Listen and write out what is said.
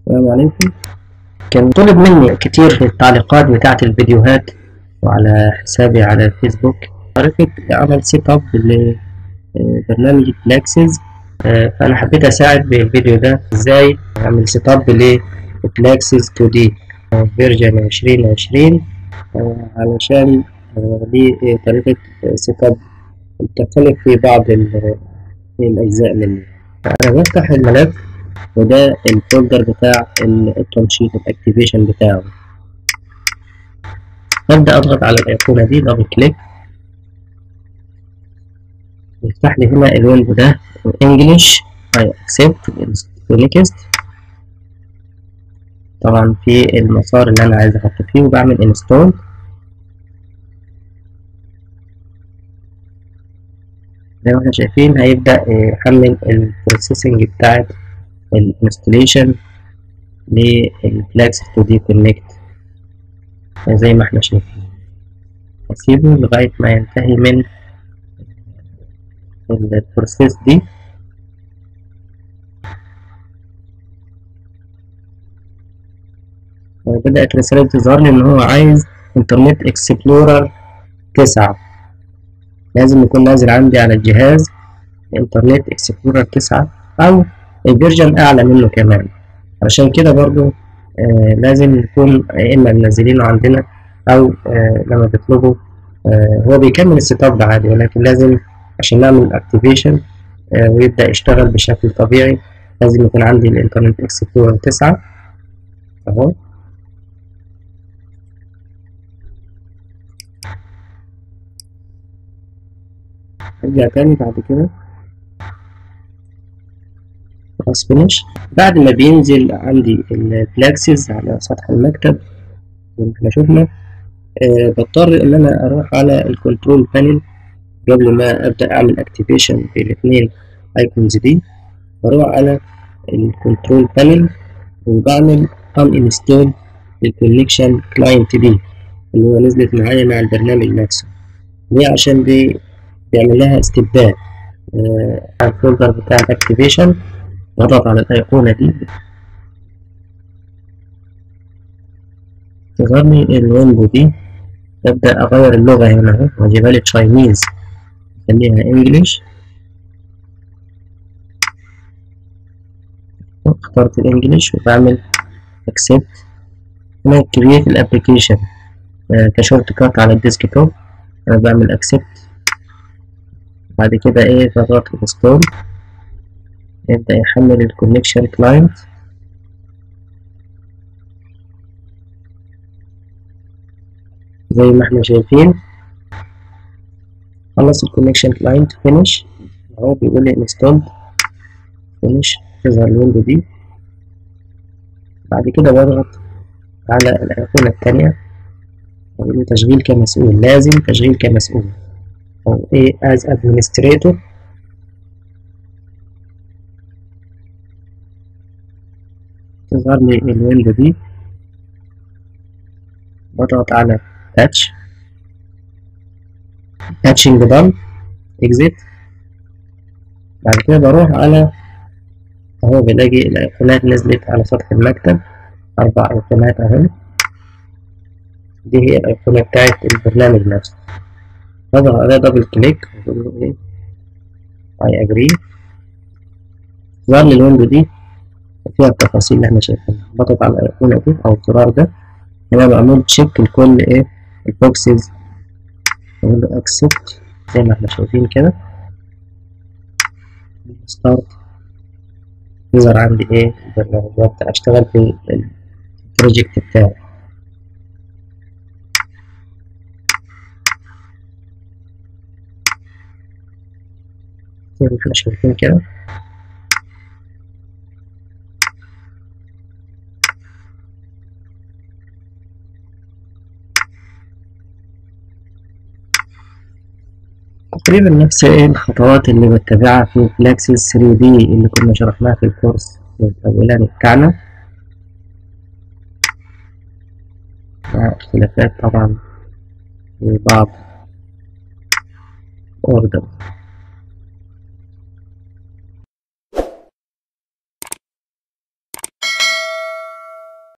السلام عليكم كان طلب مني كتير في التعليقات بتاعة الفيديوهات وعلى حسابي على الفيسبوك طريقة عمل سيت اب لبرنامج بلاكسز فأنا حبيت أساعد بالفيديو ده إزاي أعمل سيت اب لبلاكسز 2 دي فيرجن 2020 علشان دي طريقة سيت اب تختلف في بعض الأجزاء منه أنا بفتح الملف وده الفولدر بتاع التنشيط الاكتيفيشن بتاعه ببدأ أضغط على الأيقونة دي دبل كليك يفتح لي هنا الويندو ده انجلش I accept next طبعا في المسار اللي أنا عايز أحط فيه وبعمل install زي ما احنا شايفين هيبدأ يحمل البروسيسنج بتاعت الانستليشن للفلاكس 2 دي كونكت زي ما احنا شايفين اسيبه لغاية ما ينتهي من البروسيس دي بدأت رسالة تظهر لي إن هو عايز إنترنت إكسبلورر تسعة لازم يكون نازل عندي على الجهاز إنترنت إكسبلورر تسعة أو الفيرجن أعلى منه كمان عشان كده برضو آه لازم يكون يا إما منزلينه عندنا أو آه لما بيطلبوا آه هو بيكمل السيت اب عادي ولكن لازم عشان نعمل اكتيفيشن آه ويبدأ يشتغل بشكل طبيعي لازم يكون عندي الانترنت اكسبلورر تسعة أهو ارجع تاني بعد كده خلاص فينيش بعد ما بينزل عندي الفلاكسز على سطح المكتب زي ما احنا شفنا أه بضطر ان انا اروح على الكنترول بانل قبل ما ابدا اعمل اكتيفيشن في الاثنين ايكونز دي بروح على الكنترول بانل وبعمل ان انستول الكونكشن كلاينت دي اللي هو نزلت معايا مع البرنامج نفسه دي عشان دي بيعمل لها استبدال آه على الفولدر بتاع الاكتيفيشن واضغط على الايقونة دي تظهر لي الويندو دي ابدأ اغير اللغة هنا اهو واجيبها لي تشاينيز اخليها انجلش اخترت الانجليش وبعمل اكسبت هنا كرييت الابلكيشن آه كشورت كات على الديسك توب انا بعمل اكسبت بعد كده ايه بضغط انستول يبدأ يحمل الكونكشن كلاينت زي ما احنا شايفين خلص الكونكشن كلاينت فينيش اهو بيقول لي انستولد فينيش تظهر الويندو دي بعد كده بضغط على الأيقونة التانية بقول له تشغيل كمسؤول لازم تشغيل كمسؤول أو إيه as administrator تظهر لي الويندو دي بضغط على تاتش تاتشنج دان اكزيت بعد كده بروح على اهو بلاقي الايقونات نزلت على سطح المكتب اربع ايقونات اهو دي هي الايقونة بتاعت البرنامج نفسه بضغط عليها دبل كليك واقول له ايه اي اجري ظهر لي الويندو دي فيها التفاصيل اللي احنا شايفينها بضغط على الايقونة دي او الزرار ده هنا بعمل تشيك لكل ايه البوكسز اقول له اكسبت زي ما احنا شايفين كده ستارت يظهر عندي ايه البرنامج وابدا اشتغل في البروجكت بتاعي زي ما احنا شايفين كده تقريبا نفس الخطوات اللي بتبعها في فلاكسس 3 دي اللي كنا شرحناها في الكورس الأولاني بتاعنا مع اختلافات طبعا في بعض أوردر